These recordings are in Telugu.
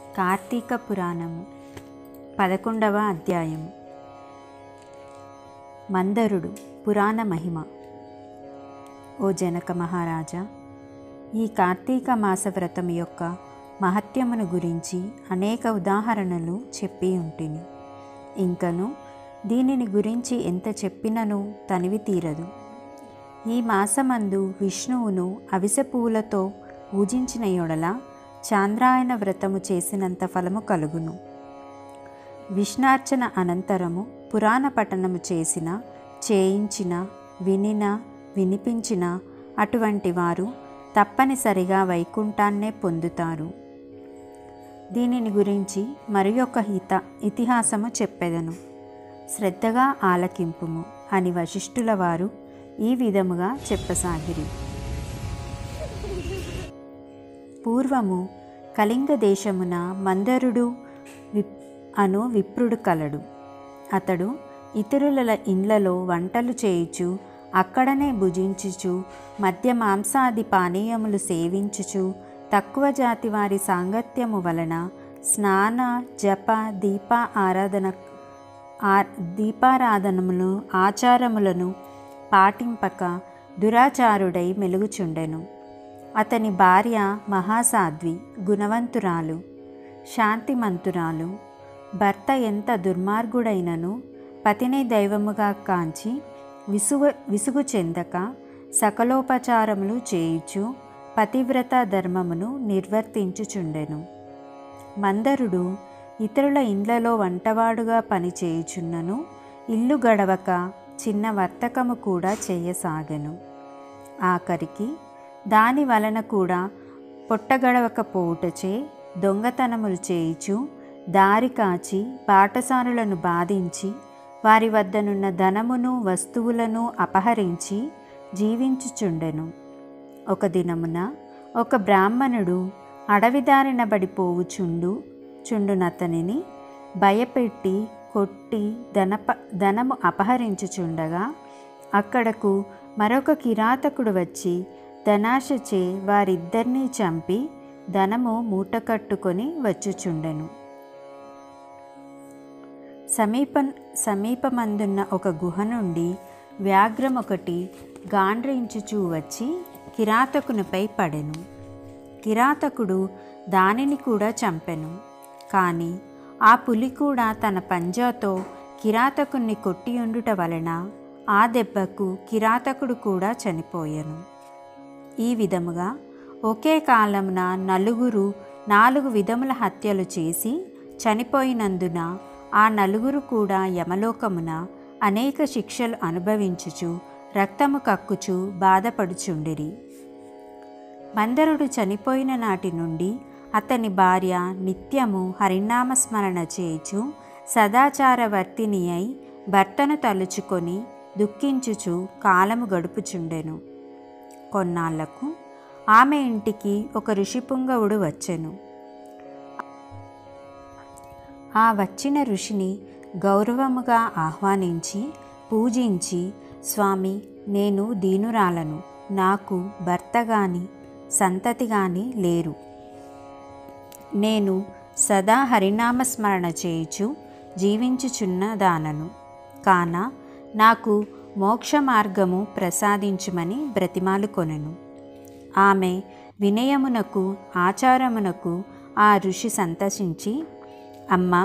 కార్తీక పురాణము పదకొండవ అధ్యాయము మందరుడు పురాణ మహిమ ఓ జనక మహారాజా ఈ కార్తీక మాస వ్రతం యొక్క మహత్యమును గురించి అనేక ఉదాహరణలు చెప్పి ఉంటిని ఇంకను దీనిని గురించి ఎంత చెప్పినను తనివి తీరదు ఈ మాసమందు విష్ణువును అవిసె పువ్వులతో పూజించిన యొడల చాంద్రాయణ వ్రతము చేసినంత ఫలము కలుగును విష్ణార్చన అనంతరము పురాణ పఠనము చేసిన చేయించిన వినిన వినిపించిన అటువంటి వారు తప్పనిసరిగా వైకుంఠాన్నే పొందుతారు దీనిని గురించి మరి ఒక హిత ఇతిహాసము చెప్పెదను శ్రద్ధగా ఆలకింపుము అని వశిష్ఠుల వారు ఈ విధముగా చెప్పసాగిరి పూర్వము కళింగ దేశమున మందరుడు విప్ అను విప్రుడు కలడు అతడు ఇతరుల ఇండ్లలో వంటలు చేయుచు అక్కడనే భుజించుచు మద్య మాంసాది పానీయములు సేవించుచు తక్కువ జాతి వారి సాంగత్యము వలన స్నాన జప దీప ఆరాధన ఆ దీపారాధనములు ఆచారములను పాటింపక దురాచారుడై మెలుగుచుండెను అతని భార్య మహాసాధ్వి గుణవంతురాలు శాంతిమంతురాలు భర్త ఎంత దుర్మార్గుడైనను పతిని దైవముగా కాంచి విసుగు విసుగు చెందక సకలోపచారములు చేయుచు పతివ్రత ధర్మమును నిర్వర్తించుచుండెను మందరుడు ఇతరుల ఇండ్లలో వంటవాడుగా పనిచేయుచున్నను ఇల్లు గడవక చిన్న వర్తకము కూడా చేయసాగెను ఆఖరికి దాని వలన కూడా పొట్టగడవకపోవుటచే దొంగతనములు చేయుచు దారి కాచి బాటసారులను బాధించి వారి వద్దనున్న ధనమును వస్తువులను అపహరించి జీవించుచుండెను ఒక దినమున ఒక బ్రాహ్మణుడు అడవిదారిన పడిపోవుచుండు చుండునతనిని భయపెట్టి కొట్టి ధనప ధనము అపహరించుచుండగా అక్కడకు మరొక కిరాతకుడు వచ్చి ధనాశచే వారిద్దరినీ చంపి ధనము మూటకట్టుకొని వచ్చుచుండెను సమీప సమీపమందున్న ఒక గుహ నుండి వ్యాఘ్రం ఒకటి గాండ్రించుచూ వచ్చి కిరాతకునిపై పడెను కిరాతకుడు దానిని కూడా చంపెను కానీ ఆ పులి కూడా తన పంజాతో కిరాతకుణ్ణి కొట్టి ఉండుట వలన ఆ దెబ్బకు కిరాతకుడు కూడా చనిపోయెను ఈ విధముగా ఒకే కాలమున నలుగురు నాలుగు విధముల హత్యలు చేసి చనిపోయినందున ఆ నలుగురు కూడా యమలోకమున అనేక శిక్షలు అనుభవించుచు రక్తము కక్కుచు బాధపడుచుండిరి మందరుడు చనిపోయిన నాటి నుండి అతని భార్య నిత్యము హరినామస్మరణ చేయుచు సదాచారవర్తిని అయి భర్తను తలుచుకొని దుఃఖించుచు కాలము గడుపుచుండెను కొన్నాళ్లకు ఆమె ఇంటికి ఒక ఋషిపుంగవుడు వచ్చెను ఆ వచ్చిన ఋషిని గౌరవముగా ఆహ్వానించి పూజించి స్వామి నేను దీనురాలను నాకు భర్త గాని సంతతి గాని లేరు నేను సదా హరినామస్మరణ చేయుచు జీవించుచున్న దానను కాన నాకు మోక్ష మార్గము ప్రసాదించుమని బ్రతిమాలు కొనెను ఆమె వినయమునకు ఆచారమునకు ఆ ఋషి సంతసించి అమ్మా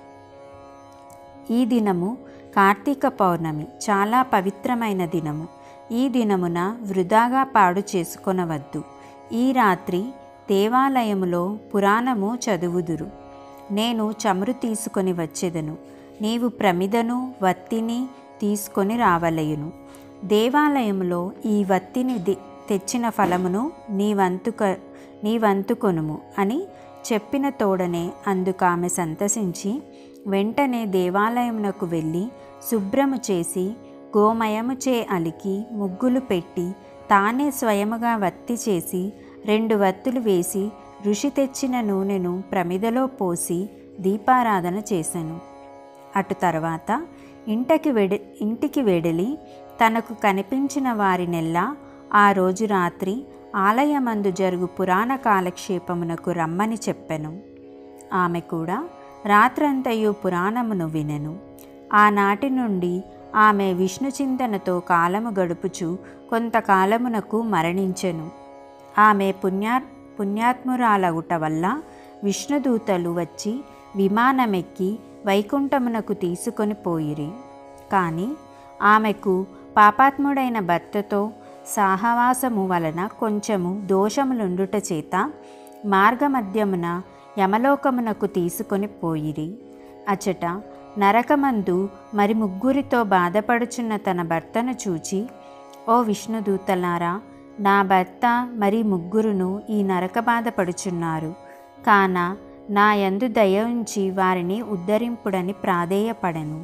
ఈ దినము కార్తీక పౌర్ణమి చాలా పవిత్రమైన దినము ఈ దినమున వృధాగా పాడు చేసుకొనవద్దు ఈ రాత్రి దేవాలయములో పురాణము చదువుదురు నేను చమురు తీసుకొని వచ్చేదను నీవు ప్రమిదను వత్తిని తీసుకొని రావలయును దేవాలయములో ఈ వత్తిని తెచ్చిన ఫలమును నీవంతుక నీవంతుకొనుము అని చెప్పిన తోడనే అందుకు ఆమె సంతసించి వెంటనే దేవాలయమునకు వెళ్ళి శుభ్రము చేసి గోమయము చే అలికి ముగ్గులు పెట్టి తానే స్వయముగా వత్తి చేసి రెండు వత్తులు వేసి ఋషి తెచ్చిన నూనెను ప్రమిదలో పోసి దీపారాధన చేశాను అటు తర్వాత ఇంటికి వెడి ఇంటికి వెడలి తనకు కనిపించిన వారినెల్లా ఆ రోజు రాత్రి ఆలయమందు జరుగు పురాణ కాలక్షేపమునకు రమ్మని చెప్పెను ఆమె కూడా రాత్రంతయు పురాణమును వినెను ఆనాటి నుండి ఆమె విష్ణు చింతనతో కాలము గడుపుచు కొంతకాలమునకు మరణించెను ఆమె పుణ్యా పుణ్యాత్మురాలగుట వల్ల విష్ణుదూతలు వచ్చి విమానమెక్కి వైకుంఠమునకు తీసుకొని పోయిరి కానీ ఆమెకు పాపాత్ముడైన భర్తతో సాహవాసము వలన కొంచెము దోషములుండుట చేత మార్గమధ్యమున యమలోకమునకు తీసుకొని పోయిరి అచట నరకమందు మరి ముగ్గురితో బాధపడుచున్న తన భర్తను చూచి ఓ విష్ణుదూతలారా నా భర్త మరి ముగ్గురును ఈ నరక బాధపడుచున్నారు కాన నా యందు దయ ఉంచి వారిని ఉద్ధరింపుడని ప్రాధేయపడెను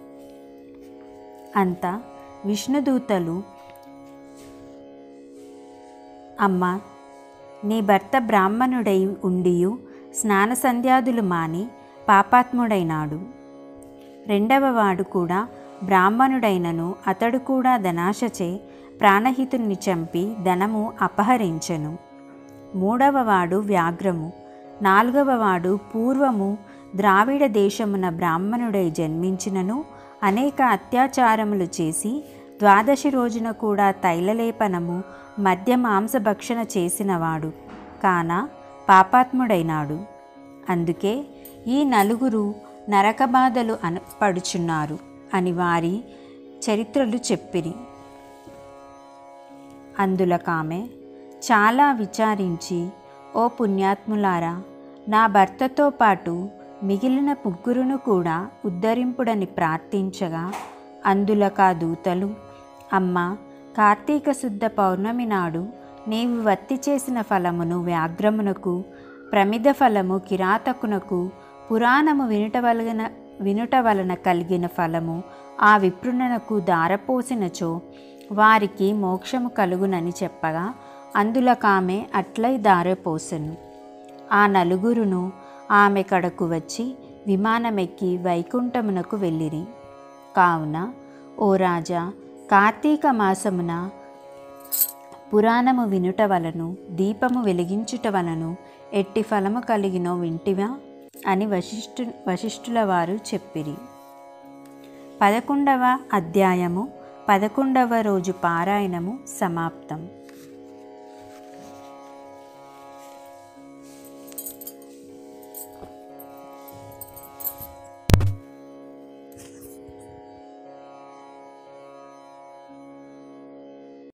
అంత విష్ణుదూతలు అమ్మ నీ భర్త బ్రాహ్మణుడై ఉండియు స్నాన సంధ్యాదులు మాని పాపాత్ముడైనాడు రెండవ వాడు కూడా బ్రాహ్మణుడైనను అతడు కూడా ధనాశచే ప్రాణహితుణ్ణి చంపి ధనము అపహరించెను మూడవ వాడు వ్యాఘ్రము నాలుగవ వాడు పూర్వము ద్రావిడ దేశమున బ్రాహ్మణుడై జన్మించినను అనేక అత్యాచారములు చేసి ద్వాదశి రోజున కూడా తైలలేపనము మద్య మాంసభక్షణ చేసినవాడు కాన పాపాత్ముడైనాడు అందుకే ఈ నలుగురు నరకబాధలు అన పడుచున్నారు అని వారి చరిత్రలు చెప్పిరి అందులకామె చాలా విచారించి ఓ పుణ్యాత్ములారా నా భర్తతో పాటు మిగిలిన ముగ్గురును కూడా ఉద్ధరింపుడని ప్రార్థించగా అందులకా దూతలు అమ్మ కార్తీక శుద్ధ పౌర్ణమి నాడు నీవు వత్తి చేసిన ఫలమును వ్యాఘ్రమునకు ప్రమిద ఫలము కిరాతకునకు పురాణము వినుట వలన వినుట వలన కలిగిన ఫలము ఆ విప్రునకు దారపోసినచో వారికి మోక్షము కలుగునని చెప్పగా అందులకామె అట్లై దారపోసెను ఆ నలుగురును ఆమె కడకు వచ్చి విమానమెక్కి వైకుంఠమునకు వెళ్ళిరి కావున ఓ రాజా కార్తీక మాసమున పురాణము వినుట వలను దీపము వెలిగించుట వలను ఎట్టి ఫలము కలిగినో వింటివా అని వశిష్ఠు వశిష్ఠుల వారు చెప్పిరి పదకొండవ అధ్యాయము పదకొండవ రోజు పారాయణము సమాప్తం